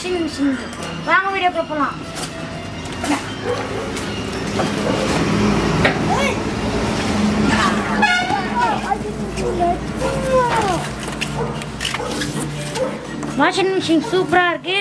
washing machine வாங்க வீடியோக்குள்ள போகலாம் வாஷிங் மிஷின் சூப்பராக இருக்கு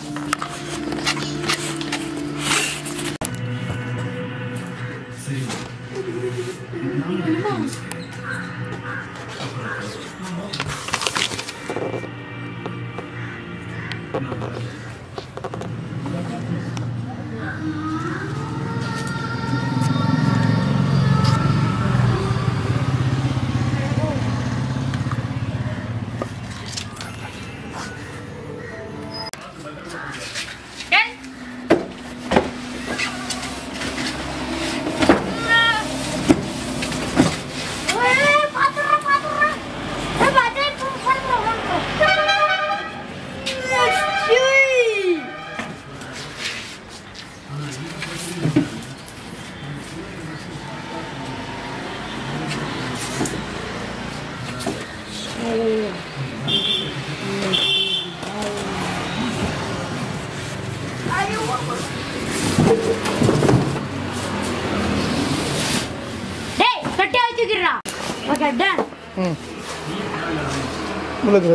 டேய் கட்டி வச்சுக்கிறா ஓகே டன் ம் உங்களுக்கு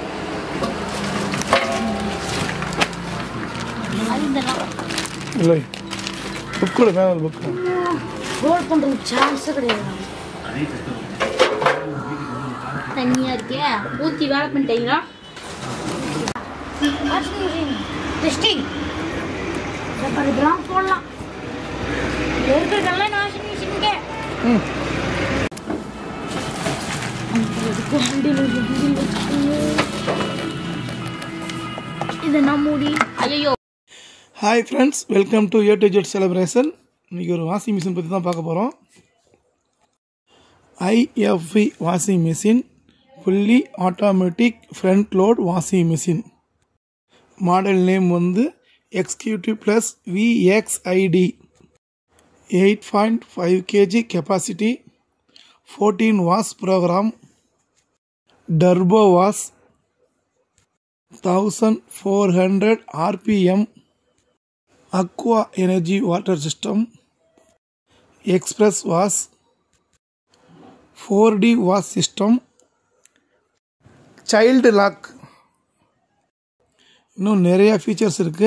இல்லை புக்கோட மேலே புக்கு ரோல் பண்றதுக்கு சான்ஸே கிடையாது தண்ணியா இருக்கே ஊத்தி வேலை பண்ணிட்டீங்களா டெஸ்டிங் இதெல்லாம் போடலாம் இருக்கிறதெல்லாம் வாஷிங் மிஷினுக்கே ம் இது நான் மூடி ஐயோ hi friends welcome to A to Z celebration இன்றைக்கி ஒரு வாஷிங் மிஷின் பற்றி தான் பார்க்க போகிறோம் IFB washing machine fully automatic front load washing machine model name வந்து executive plus VXID eight point five KG capacity fourteen wash program turbo wash thousand four hundred RPM aqua energy water system express wash four D wash system child lock இன்னும் நிறைய features இருக்குது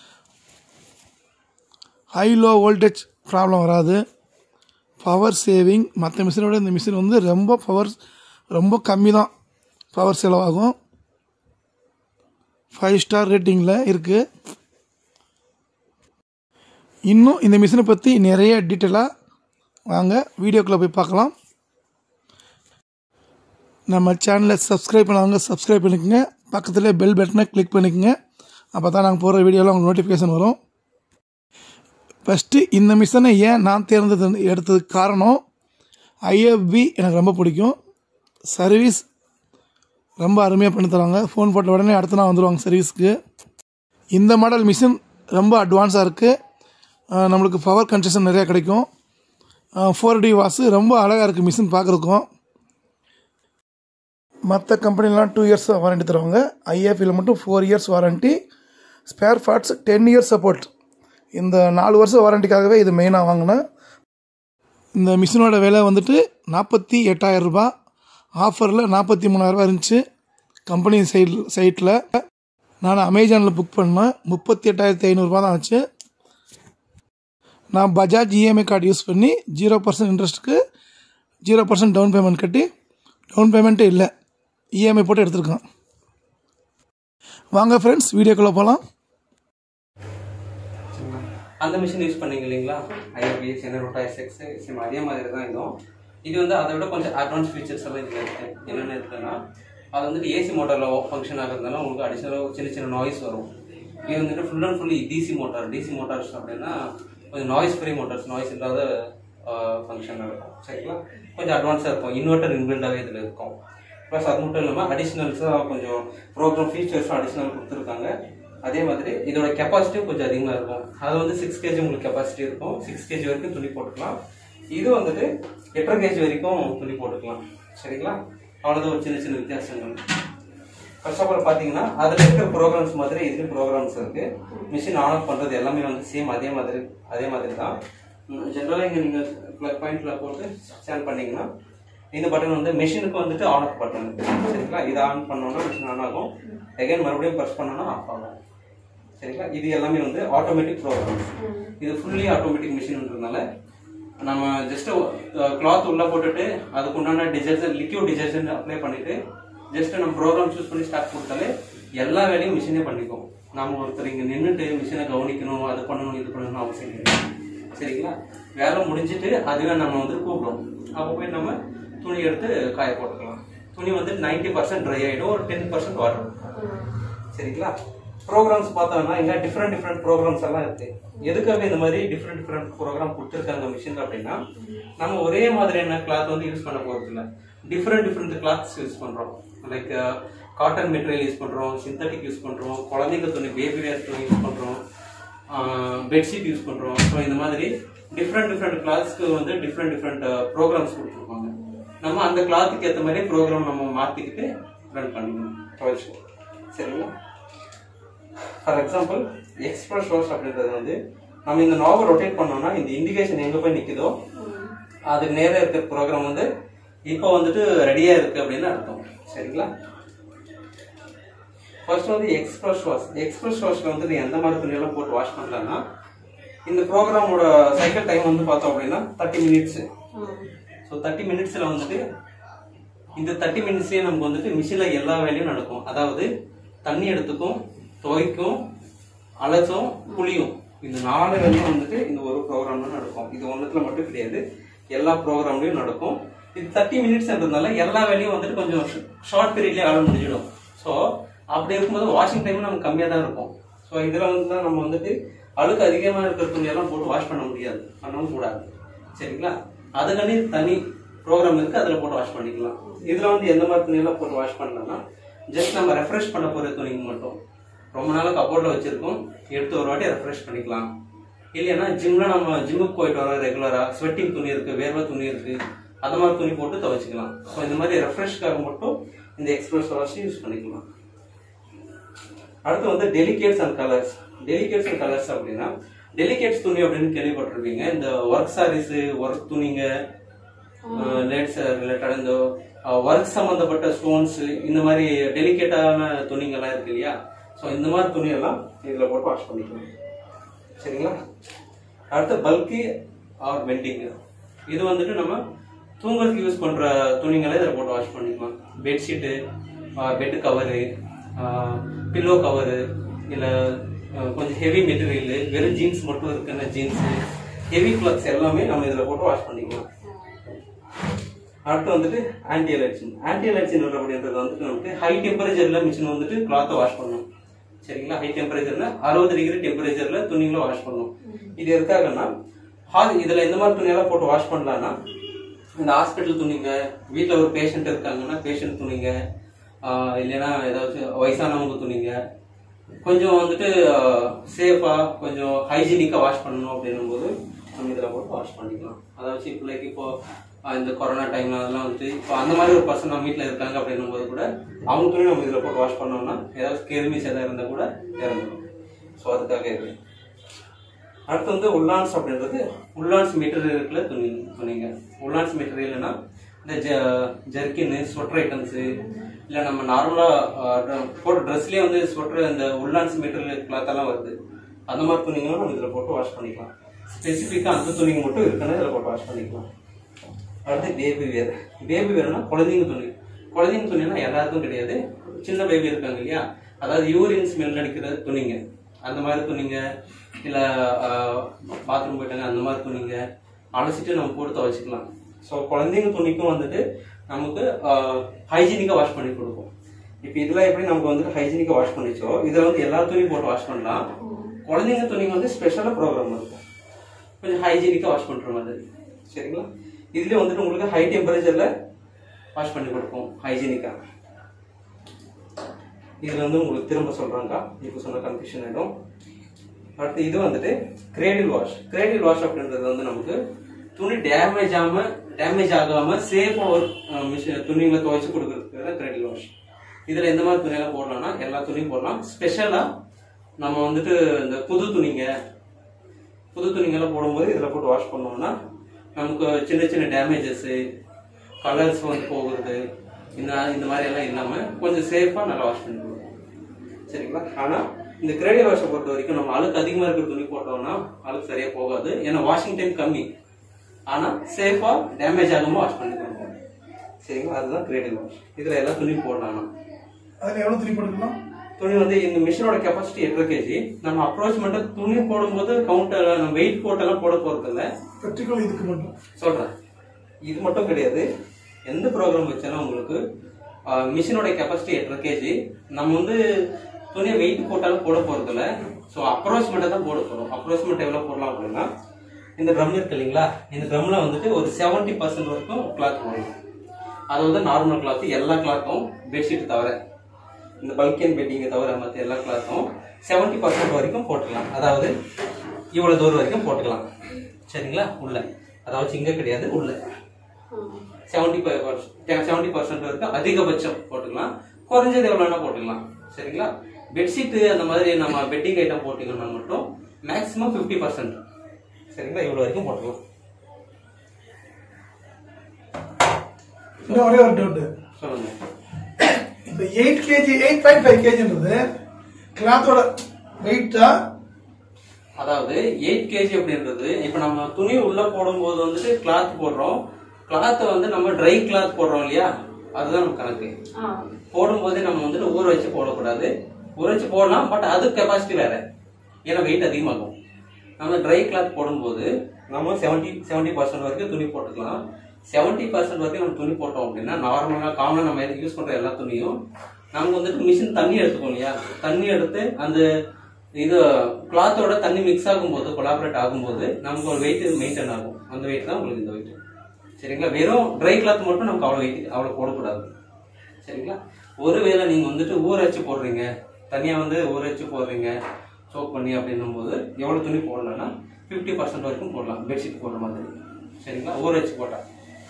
high low voltage problem வராது power saving மற்ற மிஷினோட இந்த machine வந்து ரொம்ப power ரொம்ப கம்மி தான் பவர் செலவாகும் ஃபைவ் ஸ்டார் ரேட்டிங்கில் இருக்குது இன்னும் இந்த மிஷினை பற்றி நிறைய டீட்டெயிலாக வாங்க வீடியோக்குள்ளே போய் பார்க்கலாம் நம்ம சேனலை சப்ஸ்கிரைப் பண்ணவங்க சப்ஸ்கிரைப் பண்ணிக்கோங்க பக்கத்தில் பெல் பட்டனை கிளிக் பண்ணிக்கோங்க அப்போ தான் நாங்கள் போகிற வீடியோவில் உங்களுக்கு நோட்டிஃபிகேஷன் வரும் ஃபஸ்ட்டு இந்த மிஷினை ஏன் நான் தேர்ந்தெடு எடுத்ததுக்கு காரணம் ஐஎஃப்பி எனக்கு ரொம்ப பிடிக்கும் சர்வீஸ் ரொம்ப அருமையாக பண்ணி தராங்க ஃபோன் போட்ட உடனே அடுத்த நாள் வந்துடுவாங்க சர்வீஸ்க்கு இந்த மாடல் மிஷின் ரொம்ப அட்வான்ஸாக இருக்குது நம்மளுக்கு பவர் கன்செஷன் நிறையா கிடைக்கும் ஃபோர் டி வாஷு ரொம்ப அழகாக இருக்குது மிஷின் பார்க்குறக்கும் மற்ற கம்பெனிலாம் டூ இயர்ஸ் வாரண்டி தருவாங்க ஐஎஃபியில் மட்டும் four years warranty spare parts ten years support இந்த நாலு வருஷம் வாரண்டிக்காகவே இது மெயினாக வாங்கினேன் இந்த மிஷினோட விலை வந்துட்டு நாற்பத்தி எட்டாயிரம் ரூபாய் ஆஃபரில் நாற்பத்தி மூணாயிரரூபா இருந்துச்சு கம்பெனி சைட் சைட்டில் நான் அமேசானில் புக் பண்ணேன் முப்பத்தி எட்டாயிரத்தி ஐநூறுரூபா தான் ஆச்சு நான் பஜாஜ் இஎம்ஐ கார்டு யூஸ் பண்ணி ஜீரோ பர்சன்ட் இன்ட்ரெஸ்ட்டுக்கு ஜீரோ பர்சன்ட் டவுன் பேமெண்ட் கட்டி டவுன் பேமெண்ட்டே இல்லை இஎம்ஐ போட்டு எடுத்திருக்கேன் வாங்க ஃப்ரெண்ட்ஸ் வீடியோக்குள்ளே போகலாம் அந்த மிஷின் யூஸ் பண்ணீங்க இல்லைங்களா ஐஎஃபி செனரோட்டா எஸ்எக்ஸ் சேம் அதே மாதிரி தான் இதுவும் இது வந்து அதை விட கொஞ்சம் அட்வான்ஸ் ஃபீச்சர்ஸ் எல்லாம் இதில் இருக்கு என்னென்ன இருக்குன்னா அது வந்துட்டு ஏசி மோட்டரில் ஃபங்க்ஷன் ஆகிறதுனால உங்களுக்கு அடிஷனலாக சின்ன சின்ன நாய்ஸ் வரும் இது வந்துட்டு full and fully DC motor DC motors அப்படின்னா கொஞ்சம் நாய்ஸ் ஃப்ரீ மோட்டார்ஸ் நாய்ஸ் இல்லாத ஃபங்க்ஷன் இருக்கும் சரிங்களா கொஞ்சம் அட்வான்ஸாக இருக்கும் இன்வெர்டர் இன்பில்டாகவே இதில் இருக்கும் ப்ளஸ் அது மட்டும் இல்லாமல் அடிஷ்னல்ஸாக கொஞ்சம் ப்ரோக்ராம் ஃபீச்சர்ஸும் அடிஷ்னல் கொடுத்துருக்காங்க அதே மாதிரி இதோட கெப்பாசிட்டியும் கொஞ்சம் அதிகமாக இருக்கும் அது வந்து சிக்ஸ் கேஜி உங்களுக்கு கெப்பாசிட்டி இருக்கும் சிக்ஸ் கேஜி வரைக்கும் துணி போட்டுக்கலாம் இது வந்துட்டு எட்டரை கேஜி வரைக்கும் துணி போட்டுக்கலாம் சரிங்களா அவ்வளோதான் ஒரு சின்ன சின்ன வித்தியாசங்கள் ஃபர்ஸ்ட் ஆஃப் ஆல் பார்த்தீங்கன்னா அதில் இருக்கிற ப்ரோக்ராம்ஸ் மாதிரி இதுலேயும் ப்ரோக்ராம்ஸ் இருக்கு மிஷின் ஆன் ஆஃப் பண்ணுறது எல்லாமே வந்து சேம் அதே மாதிரி அதே மாதிரி தான் ஜென்ரலாக இங்கே நீங்கள் ப்ளக் பாயிண்ட்ல போட்டு ஸ்கேன் பண்ணீங்கன்னா இந்த பட்டன் வந்து மிஷினுக்கு வந்துட்டு ஆன் ஆஃப் பட்டன் சரிங்களா இதை ஆன் பண்ணோம்னா மிஷின் ஆன் ஆகும் அகைன் மறுபடியும் ப்ரெஸ் பண்ணோம்னா ஆஃப் ஆகும் சரிங்களா இது எல்லாமே வந்து ஆட்டோமேட்டிக் ப்ரோக்ராம் இது ஃபுல்லி ஆட்டோமேட்டிக் மிஷின்ன்றதுனால நம்ம ஜஸ்ட் கிளாத் உள்ள போட்டுட்டு அதுக்கு உண்டான டிஜர்ஜன் லிக்யூட் டிஜர்ஜன் அப்ளை பண்ணிட்டு ஜஸ்ட் நம்ம ப்ரோக்ராம் சூஸ் பண்ணி ஸ்டார்ட் கொடுத்தாலே எல்லா வேலையும் மிஷினே பண்ணிக்கும் நாம ஒருத்தர் இங்க நின்றுட்டு மிஷினை கவனிக்கணும் அது பண்ணணும் இது பண்ணணும் அவசியம் கிடையாது சரிங்களா வேலை முடிஞ்சிட்டு அதுவே நம்ம வந்து கூப்பிடும் அப்போ போய் நம்ம துணி எடுத்து காய போட்டுக்கலாம் துணி வந்து நைன்டி பர்சன்ட் ட்ரை ஆகிடும் ஒரு டென் பர்சன்ட் வாட்டர் சரிங்களா ப்ரோக்ராம்ஸ் பார்த்தோம்னா இங்க டிஃப்ரெண்ட் டிஃப்ரெண்ட் ப்ரோக்ராம்ஸ் எல்லாம் இருக்கு எதுக்காக இந்த மாதிரி டிஃப்ரெண்ட் டிஃப்ரெண்ட் ப்ரோக்ராம் கொடுத்துருக்காங்க மிஷின் அப்படின்னா நம்ம ஒரே மாதிரியான கிளாத் வந்து யூஸ் பண்ண போறது இல்ல டிஃப்ரெண்ட் டிஃப்ரெண்ட் கிளாத்ஸ் யூஸ் பண்றோம் லைக் காட்டன் மெட்டீரியல் யூஸ் பண்றோம் சிந்தட்டிக் யூஸ் பண்றோம் குழந்தைங்க துணி பேபி வேர் துணி யூஸ் பண்றோம் பெட்ஷீட் யூஸ் பண்றோம் ஸோ இந்த மாதிரி டிஃப்ரெண்ட் டிஃப்ரெண்ட் கிளாத்ஸ்க்கு வந்து டிஃப்ரெண்ட் டிஃப்ரெண்ட் ப்ரோக்ராம்ஸ் கொடுத்துருப்பாங்க நம்ம அந்த கிளாத்துக்கு ஏற்ற மாதிரி ப்ரோக்ராம் நம்ம மாற்றிக்கிட்டு ரன் பண்ணிக்கணும் துவைச்சு சரிங்களா ஃபார் எக்ஸாம்பிள் எக்ஸ்பிரஸ் வாஷ் அப்படின்றது வந்து நம்ம இந்த நாவை ரொட்டேட் பண்ணோம்னா இந்த இண்டிகேஷன் எங்கே போய் நிற்குதோ அது நேராக இருக்கிற ப்ரோக்ராம் வந்து இப்போ வந்துட்டு ரெடியாக இருக்கு அப்படின்னு அர்த்தம் சரிங்களா ஃபர்ஸ்ட் வந்து எக்ஸ்பிரஸ் வாஷ் எக்ஸ்பிரஸ் வாஷ்ல வந்து நீ எந்த மாதிரி துணியெல்லாம் போட்டு வாஷ் பண்ணலாம்னா இந்த ப்ரோக்ராமோட சைக்கிள் டைம் வந்து பார்த்தோம் அப்படின்னா தேர்ட்டி மினிட்ஸ் ஸோ தேர்ட்டி மினிட்ஸில் வந்துட்டு இந்த தேர்ட்டி மினிட்ஸ்லேயே நமக்கு வந்துட்டு மிஷினில் எல்லா வேலையும் நடக்கும் அதாவது தண்ணி எடுத்துக்கும் துவைக்கும் அலசும் புளியும் இந்த நாலு வேலையும் வந்துட்டு இந்த ஒரு ப்ரோக்ராம்ல நடக்கும் இது ஒன்றுத்துல மட்டும் கிடையாது எல்லா ப்ரோக்ராம்லயும் நடக்கும் இது தேர்ட்டி மினிட்ஸ்ன்றதுனால எல்லா வேலையும் வந்துட்டு கொஞ்சம் ஷார்ட் பீரியட்லேயே ஆட முடிஞ்சிடும் ஸோ அப்படி இருக்கும்போது வாஷிங் டைம் நமக்கு கம்மியாக தான் இருக்கும் ஸோ இதில் வந்து தான் நம்ம வந்துட்டு அழுக்கு அதிகமாக இருக்கிற துணியெல்லாம் போட்டு வாஷ் பண்ண முடியாது பண்ணவும் கூடாது சரிங்களா அதுக்காண்டி தனி ப்ரோக்ராம் இருக்கு அதில் போட்டு வாஷ் பண்ணிக்கலாம் இதில் வந்து எந்த மாதிரி துணியெல்லாம் போட்டு வாஷ் பண்ணலாம்னா ஜஸ்ட் நம்ம ரெஃப்ரெஷ் பண்ண போகிற துணிக்கு மட்டும் ரொம்ப நாள் கபோர்டில் வச்சிருக்கோம் எடுத்து ஒரு வாட்டி ரெஃப்ரெஷ் பண்ணிக்கலாம் இல்லைன்னா ஜிம்ல நம்ம ஜிம்முக்கு போயிட்டு வரோம் ரெகுலராக ஸ்வெட்டிங் துணி இருக்கு வேர்வை துணி இருக்கு அந்த மாதிரி துணி போட்டு துவைச்சிக்கலாம் ஸோ இந்த மாதிரி ரெஃப்ரெஷ்க்காக மட்டும் இந்த எக்ஸ்பிரஸ் வாஷ் யூஸ் பண்ணிக்கலாம் அடுத்து வந்து delicates and colours delicates and colours அப்படின்னா டெலிகேட்ஸ் துணி அப்படின்னு கேள்விப்பட்டிருப்பீங்க இந்த ஒர்க் சாரீஸ் ஒர்க் துணிங்க லேட்ஸ் ரிலேட்டட் இந்த ஒர்க் சம்பந்தப்பட்ட ஸ்டோன்ஸ் இந்த மாதிரி டெலிகேட்டான துணிங்கெல்லாம் இருக்கு இல்லையா ஸோ இந்த மாதிரி துணியெல்லாம் இதில் போட்டு வாஷ் பண்ணிக்கலாம் சரிங்களா அடுத்து பல்கி ஆர் பெண்டிங் இது வந்துட்டு நம்ம தூங்குறதுக்கு யூஸ் பண்ற துணிங்களை இதில் போட்டு வாஷ் பண்ணிக்கலாம் bedsheet bed cover pillow cover இல்லை கொஞ்சம் ஹெவி மெட்டீரியல் வெறும் ஜீன்ஸ் மட்டும் இருக்குன்னா ஜீன்ஸ் ஹெவி கிளாத்ஸ் எல்லாமே நம்ம இதில் போட்டு வாஷ் பண்ணிக்கலாம் அடுத்து வந்துட்டு ஆன்டி அலர்ஜின் ஆன்டி அலர்ஜின் அப்படின்றது வந்துட்டு நமக்கு ஹை டெம்பரேச்சர்ல மிஷின் வந்துட்டு கிளாத்தை வாஷ் பண்ணும் சரிங்களா ஹை டெம்பரேச்சர்ல அறுபது டிகிரி டெம்பரேச்சர்ல துணிகளை வாஷ் பண்ணும் இது எதுக்காகன்னா ஹா- இதுல எந்த மாதிரி துணியெல்லாம் போட்டு வாஷ் பண்ணலாம்னா இந்த ஹாஸ்பிட்டல் துணிங்க வீட்டில் ஒரு பேஷண்ட் இருக்காங்கன்னா பேஷண்ட் துணிங்க ஆஹ் இல்லைன்னா ஏதாச்சும் வயசானவங்க துணிங்க கொஞ்சம் வந்துட்டு சேஃபா கொஞ்சம் ஹைஜீனிக்கா வாஷ் பண்ணணும் அப்படின்னும் போது நம்ம இதில் போட்டு வாஷ் பண்ணிக்கலாம் அதாவது இப்போ லைக் இப்போ ஆஹ் இந்த கொரோனா டைம்ல அதெல்லாம் வந்துட்டு இப்போ அந்த மாதிரி ஒரு பர்சன் நம்ம வீட்டில் இருக்காங்க அப்படின்னும் போது கூட அவங்க துணி நம்ம இதில் போட்டு வாஷ் பண்ணோம்னா ஏதாவது கிருமிஸ் எதாவது இருந்தால் கூட இறந்துடும் ஸோ அதுக்காக இது அடுத்து வந்து உல்லான்ஸ் அப்படின்றது உல்லான்ஸ் மெட்டீரியலுக்குள்ள துணி துணிங்க உல்லான்ஸ் மெட்டீரியல்னா இந்த ஜ ஜர்க்கின்னு ஸ்வெட்டர் ஐட்டம்ஸு இல்லை நம்ம நார்மலாக போட்ட ட்ரெஸ்லேயே வந்து ஸ்வெட்டர் இந்த உல்லான்ஸ் மெட்டீரியல் கிளாத் எல்லாம் வருது அந்த மாதிரி துணிங்களும் நம்ம இதில் போட்டு வாஷ் பண்ணிக்கலாம் ஸ்பெசிஃபிக்காக அந்த துணிங்க மட்டும் இருக்குன்னா இதில் போட்டு வாஷ் பண்ணிக்கலாம் அடுத்து பேபி வேர் பேபி வேர்னா குழந்தைங்க துணி குழந்தைங்க துணினா எல்லாருக்கும் கிடையாது சின்ன பேபி இருக்காங்க இல்லையா அதாவது யூரின் ஸ்மெல் அடிக்கிற துணிங்க அந்த மாதிரி துணிங்க இல்லை பாத்ரூம் போயிட்டாங்க அந்த மாதிரி துணிங்க அலசிட்டு நம்ம போட்டு துவைச்சிக்கலாம் ஸோ குழந்தைங்க துணிக்கும் வந்துட்டு நமக்கு ஹைஜீனிக்காக வாஷ் பண்ணி கொடுக்கும் இப்போ இதெல்லாம் எப்படி நமக்கு வந்துட்டு ஹைஜீனிக்காக வாஷ் பண்ணிச்சோ இதில் வந்து எல்லா துணியும் போட்டு வாஷ் பண்ணலாம் குழந்தைங்க துணிக்கு வந்து ஸ்பெஷலாக ப்ரோக்ராம் இருக்கும் கொஞ்சம் ஹைஜீனிக்காக வாஷ் பண்ணுற மாதிரி சரிங்களா இதுலேயே வந்துட்டு உங்களுக்கு ஹை டெம்பரேச்சரில் வாஷ் பண்ணி கொடுக்கும் ஹைஜீனிக்காக இதில் வந்து உங்களுக்கு திரும்ப சொல்கிறாங்க இப்போ சொன்ன கன்ஃபியூஷன் ஆகிடும் அடுத்து இது வந்துட்டு கிரேடில் வாஷ் கிரேடில் வாஷ் அப்படின்றது வந்து நமக்கு துணி டேமேஜ் ஆகாம டேமேஜ் ஆகாம சேஃபாக ஒரு மிஷின் துணிகளை துவைச்சு கொடுக்கறதுக்கு தான் கிரேடில் வாஷ் இதில் எந்த மாதிரி துணியெல்லாம் போடலாம்னா எல்லா துணியும் போடலாம் ஸ்பெஷலாக நம்ம வந்துட்டு இந்த புது துணிங்க புது துணிங்கெல்லாம் போடும்போது இதில் போட்டு வாஷ் பண்ணோம்னா நமக்கு சின்ன சின்ன டேமேஜஸ்ஸு கலர்ஸ் வந்து போகுறது இந்த இந்த மாதிரி எல்லாம் இல்லாமல் கொஞ்சம் சேஃபாக நல்லா வாஷ் பண்ணி கொடுக்கும் சரிங்களா ஆனால் இந்த கிரேடியல் வாஷை பொறுத்த வரைக்கும் நம்ம அழுக்கு அதிகமாக இருக்கிற துணி போட்டோம்னா அழுக்கு சரியாக போகாது ஏன்னா வாஷிங் டைம் கம்மி ஆனால் சேஃபாக டேமேஜ் ஆகாமல் வாஷ் பண்ணி கொடுக்கும் சரிங்களா அதுதான் கிரேடியல் வாஷ் இதில் எல்லா துணியும் போடலாம் அதில் எவ்வளோ துணி போட்டுக்கலாம் துணி வந்து இந்த மிஷினோட கெப்பாசிட்டி எட்டரை கேஜி நம்ம அப்ரோச் மட்டும் துணி போடும்போது கவுண்டர் நம்ம வெயிட் போட்டெல்லாம் போட போறது இல்ல பெட்ரிகல் இதுக்கு மட்டும் சொல்றேன் இது மட்டும் கிடையாது எந்த ப்ரோக்ராம் வச்சாலும் உங்களுக்கு மிஷினோட கெப்பாசிட்டி எட்டரை கேஜி நம்ம வந்து துணியை வெயிட் போட்டாலும் போட போறது இல்ல ஸோ அப்ரோச்மெண்ட்டை தான் போட போறோம் அப்ரோச்மெண்ட் எவ்வளோ போடலாம் அப்படின்னா இந்த ட்ரம் இருக்கு இல்லைங்களா இந்த ட்ரம்ல வந்துட்டு ஒரு செவன்ட்டி பர்சன்ட் வரைக்கும் கிளாத் போடணும் அது வந்து நார்மல் கிளாத் எல்லா கிளாத்தும் பெட்ஷீட் தவிர இந்த பல்கேன் பெட்டிங்கை தவிர மற்ற எல்லா கிளாத்தும் செவன்ட்டி பர்சன்ட் வரைக்கும் போட்டுக்கலாம் அதாவது இவ்வளோ தூரம் வரைக்கும் போட்டுக்கலாம் சரிங்களா உள்ள அதாவது இங்கே கிடையாது உள்ள செவன்ட்டி செவன்ட்டி பர்சன்ட் வரைக்கும் அதிகபட்சம் போட்டுக்கலாம் குறைஞ்சது எவ்வளோனா போட்டுக்கலாம் சரிங்களா பெட்ஷீட்டு அந்த மாதிரி நம்ம பெட்டிங் ஐட்டம் போட்டிங்கன்னா மட்டும் மேக்ஸிமம் ஃபிஃப்டி பர்சன்ட் சரிங்களா இவ்வளோ வரைக்கும் போட்டுக்கலாம் இன்னும் ஒரே ஒரு டவுட்டு சொல்லுங்க இப்போ eight KG eight point five கேஜின்றது கிளாத்தோட வெயிட்டா அதாவது எயிட் கேஜி அப்படின்றது இப்போ நம்ம துணி உள்ள போடும்போது வந்துட்டு கிளாத் போடுறோம் கிளாத்தை வந்து நம்ம ட்ரை கிளாத் போடுறோம் இல்லையா அதுதான் நம்ம கணக்கு போடும்போதே நம்ம வந்துட்டு ஊற வச்சு போடக்கூடாது ஊற வச்சு போடலாம் பட் அது கெப்பாசிட்டி வேற ஏன்னா வெயிட் அதிகமாகும் நம்ம ட்ரை கிளாத் போடும்போது நம்ம செவன்ட்டி செவன்ட்டி பர்சன்ட் வரைக்கும் துணி போட்டுக்கலாம் செவன்ட்டி பர்சன்ட் வரைக்கும் நம்ம துணி போட்டோம் அப்படின்னா நார்மலாக காமனாக நம்ம யூஸ் பண்ணுற எல்லா துணியும் நமக்கு வந்துட்டு மிஷின் தண்ணி எடுத்துக்கோம் இல்லையா தண்ணி எடுத்து அந்த இது கிளாத்தோட தண்ணி மிக்ஸ் ஆகும்போது கொலாபரேட் ஆகும்போது நமக்கு ஒரு வெயிட் மெயின்டைன் ஆகும் அந்த வெயிட் தான் உங்களுக்கு இந்த வெயிட் சரிங்களா வெறும் ட்ரை கிளாத் மட்டும் நமக்கு அவ்வளோ வெயிட் அவ்வளோ போடக்கூடாது சரிங்களா ஒருவேளை நீங்கள் வந்துட்டு ஊற வச்சு போடுறீங்க தனியாக வந்து ஊற வச்சு போடுறீங்க சோப் பண்ணி அப்படின்னும் போது எவ்வளோ துணி போடலாம்னா ஃபிஃப்டி பர்சன்ட் வரைக்கும் போடலாம் பெட்ஷீட் போடுற மாதிரி சரிங்களா ஊற வச்சு போட்டா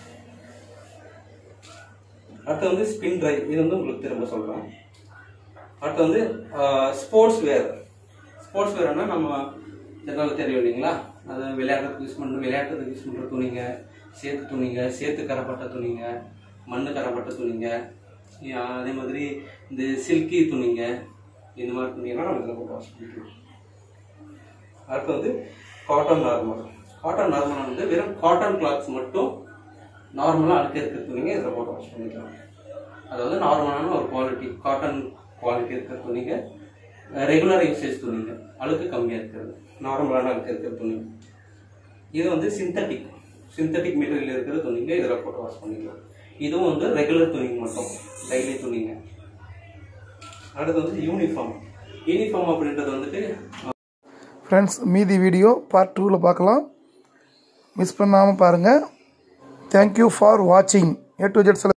அடுத்து வந்து ஸ்பின் ட்ரை இது வந்து உங்களுக்கு திரும்ப சொல்கிறேன் அடுத்து வந்து ஸ்போர்ட்ஸ் வேர் ஸ்போர்ட்ஸ் வேர்னா நம்ம ஜெனரல் தெரியும் இல்லைங்களா அது விளையாடுறதுக்கு யூஸ் பண்ணுற விளையாட்டுறதுக்கு யூஸ் பண்ணுற துணிங்க சேத்து துணிங்க சேத்து கரப்பட்ட துணிங்க மண்ணு கரப்பட்ட துணிங்க யா, அதே மாதிரி இந்த சில்கி துணிங்க இந்த மாதிரி துணியெல்லாம் நம்ம இதில் போட்டு வாஷ் பண்ணிக்கலாம் அடுத்து வந்து காட்டன் நார்மல் காட்டன் நார்மல் வந்து வெறும் காட்டன் கிளாத்ஸ் மட்டும் நார்மலாக அழுக்க இருக்கிற துணிங்க இதில் போட்டு வாஷ் பண்ணிக்கலாம் அதாவது நார்மலான ஒரு குவாலிட்டி காட்டன் குவாலிட்டி இருக்கிற துணிங்க ரெகுலர் யூசேஜ் துணிங்க அழுக்கு கம்மியாக இருக்கிறது நார்மலான அழுக்கு இருக்கிற துணி இது வந்து சிந்தட்டிக் சிந்தட்டிக் மெட்டீரியல் இருக்கிற துணிங்க இதில் போட்டு வாஷ் பண்ணிக்கலாம் இதுவும் வந்து ரெகுலர் துணிங்க மட்டும் டெய்லி துணிங்க அடுத்து வந்து யூனிஃபார்ம் யூனிஃபார்ம் அப்படின்றது வந்துட்டு ஃப்ரெண்ட்ஸ் மீதி வீடியோ பார்ட் டூவில் பார்க்கலாம் மிஸ் பண்ணாமல் பாருங்கள் தேங்க்யூ ஃபார் வாட்சிங் ஏ டு ஜெட்